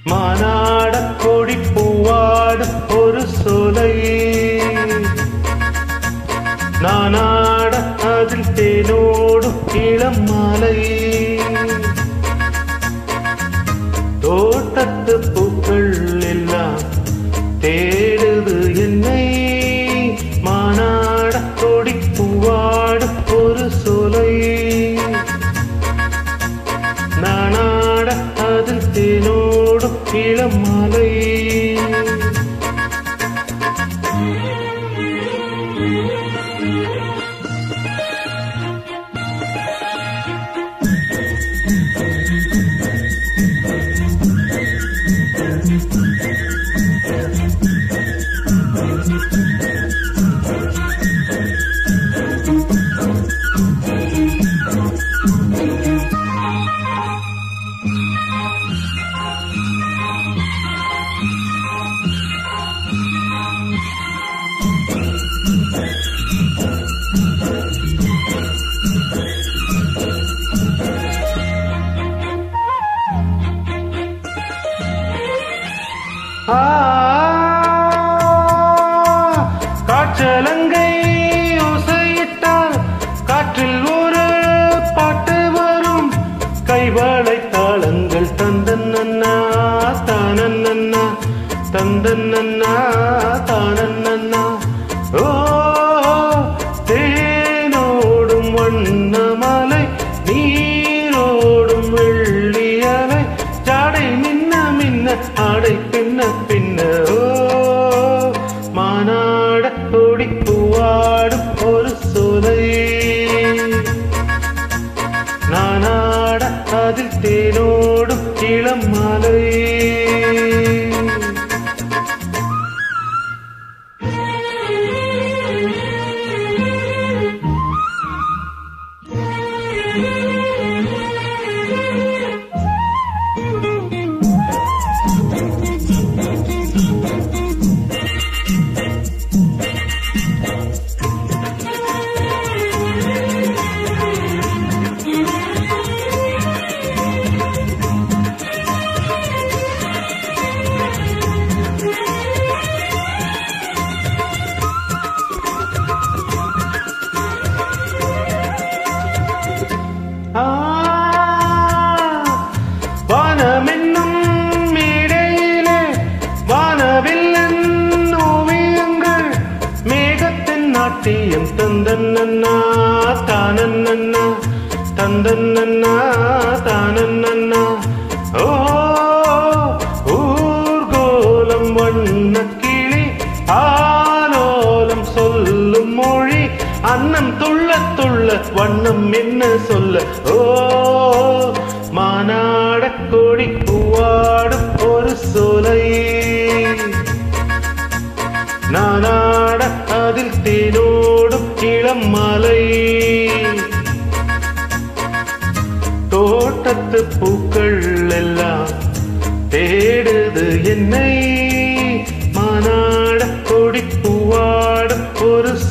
மானாட கொடி பூவாடு ஒரு சோலை நானாட அதில் தேனோடு இளம் மாலை தோட்டத்து பூக்கள் எல்லாம் தேடுது என்னை மானாட கொடி பூவாடு ஒரு சோலை நானாட அதில் தேனோடு இளம் மாலை ஆ, காற்றலங்கை ஓசையிட்டால் காற்றில் ஒரு பாட்டு வரும் கைவாழை தாளங்கள் தந்தன்னா தானன்னா தந்தன்னா தானன்னா ஓ தேனோடும் வண்ணமலை நீரோடும் வெள்ளியலை ஜாடை மின்ன மின்ன ஆடை பின்ன பின்ன ஓ மானாட கொடி பூவாடும் ஒரு சோலை நானாட அதில் தேனோடும் இளம் மாலை ஆ, வானமென்னும் மேடையிலே வானவில்லன் ஓவியங்கள் மேகத்தின் நாட்டியம் தந்தன்னா தானன்னா தந்தன்னா தானன்னா ஓ ஊர்கோலம் வண்ண கிளி ஆலோலம் சொல்லும் மொழி அன்னம் துள்ள துள்ள வண்ணம் என்ன சொல்ல ஓ மானாட கொடி பூவாடும் ஒரு சோலை நானாட அதில் தேனோடும் இளம் மலை தோட்டத்து பூக்கள் எல்லாம் தேடுது என்னை மானாட கொடி பூவாடும் ஒரு